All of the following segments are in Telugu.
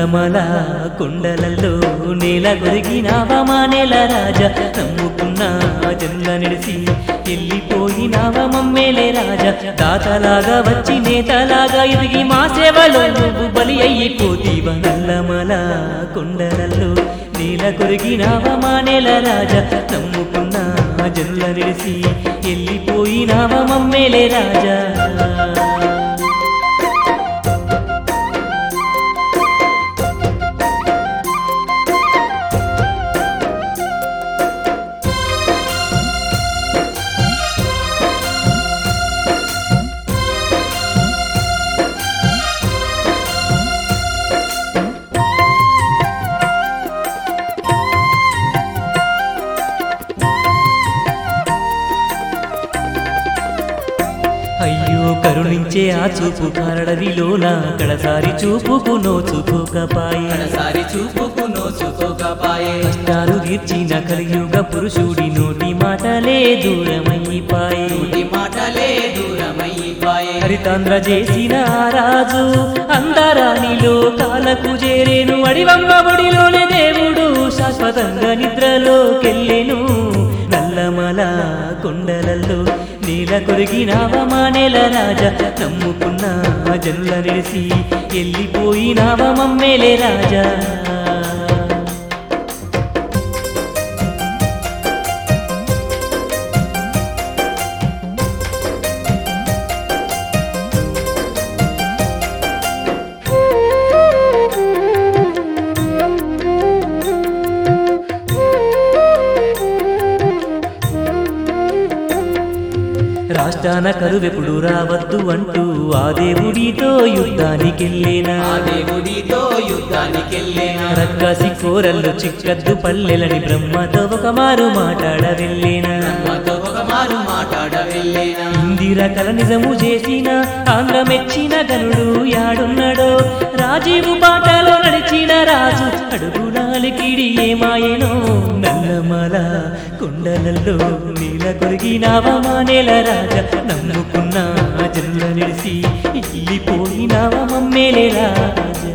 నల్లమల కుండలలో నేల కొరిగినావా మా నేల రాజా నమ్ముకున్న జన్ల నిడిసి వెళ్ళిపోయినావా మమ్మేలే రాజా దాతలాగా వచ్చి నేతలాగా ఎదిగి మా సేవలో నువ్వు బలి అయిపోతీవ నల్లమల కుండలలో నేల కొరిగినావా మా నేల రాజా నమ్ముకున్న జన్ల నిడిసి వెళ్ళిపోయినావా మమ్మేలే రాజా అయ్యో కరుణించే ఆ చూపు కారడవిలోన కడసారి చూపుకు నోచుకోకపాయే కడసారి చూపుకు నోచుకోకపాయే కష్టాలు తీర్చిన కలియుగ పురుషుడి నోటి మాటలే దూరమైపాయే నోటి మాటలే దూరమైపాయే హరితాంధ్ర చేసిన ఆ రాజు అందరానిలో కాలకు చేరేను అడివమ్మ ఒడిలోనే దేవుడు శాశ్వతంగా నిద్రలోకెళ్ళెను నల్లమల కొండలలో నీల కొరిగినావా మా నేల రాజా నమ్ముకున్న జనుల నిలిసి వెళ్ళిపోయినావా మమ్మేలే రాజా రాష్ట్రాన కరువెప్పుడు రావద్దు అంటూ ఆ దేవుడితో యుద్ధానికెళ్ళేనా ఆ దేవుడితో యుద్ధానికెళ్ళేనా రక్కసి కోరల్లు చిక్కద్దు పల్లెలని బ్రహ్మతో ఒక మారు మాట్లాడ వెళ్ళేనా బ్రహ్మతో ఒక మారు మాట్లాడ వెళ్ళేనా ఇందిర కల నిజము చేసిన ఆంధ్ర మెచ్చిన గనుడు యాడున్నాడో రాజీవు బాటలో నడిచిన రాజు అడుగునాలికిడి ఏమాయనో నల్లమల కొండలలో నీల కొరిగినావా మా నేల రాజా నమ్ముకున్న జనుల నిలిసి వెళ్ళిపోయినావా మమ్మేలే రాజా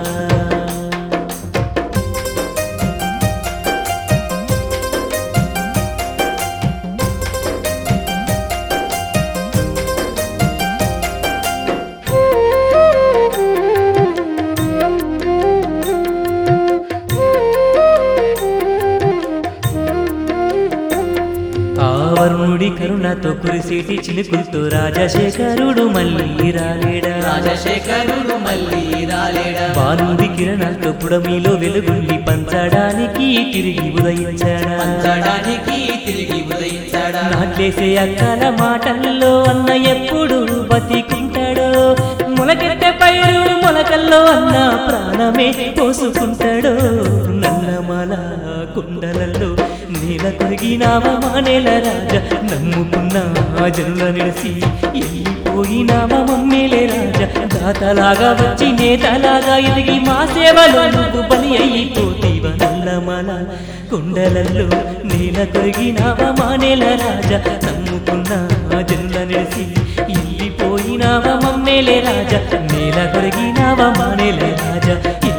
ఆ వరుణుడి కరుణతో కురిసేటి చినుకులతో రాజశేఖరుడు మళ్ళీ రాలేడా రాజశేఖరుడు మళ్ళీ రాలేడా బాలుడి కిరణాలతో పుడమిలో వెలుగుల్ని పంచడానికి తిరిగి ఉదయించాడా పంచడానికి తిరిగి ఉదయించాడా నాట్లేసే అక్కల మాటల్లో అన్న ఎప్పుడు బతికుంటాడో మొలకెట్టే పైరు మొలకల్లో అన్న ప్రాణమే పోసుకుంటాడో నల్లమల కుండలలో నేల కొరిగినావా మా నేల రాజా నమ్ముకున్న జనుల నిలిసి వెళ్ళిపోయినావా మమ్మేలే రాజా దాతలాగా వచ్చి నేతలాగా ఎదిగి మా సేవలో నువ్వు బలి అయిపోతీవ నల్లమల కుండలల్లో నేల కొరిగినావా మా నేల రాజా నమ్ముకున్న జనుల నిలిసి వెళ్ళిపోయినావా మమ్మేలే రాజా నేల కొరిగినావా మా నేల రాజా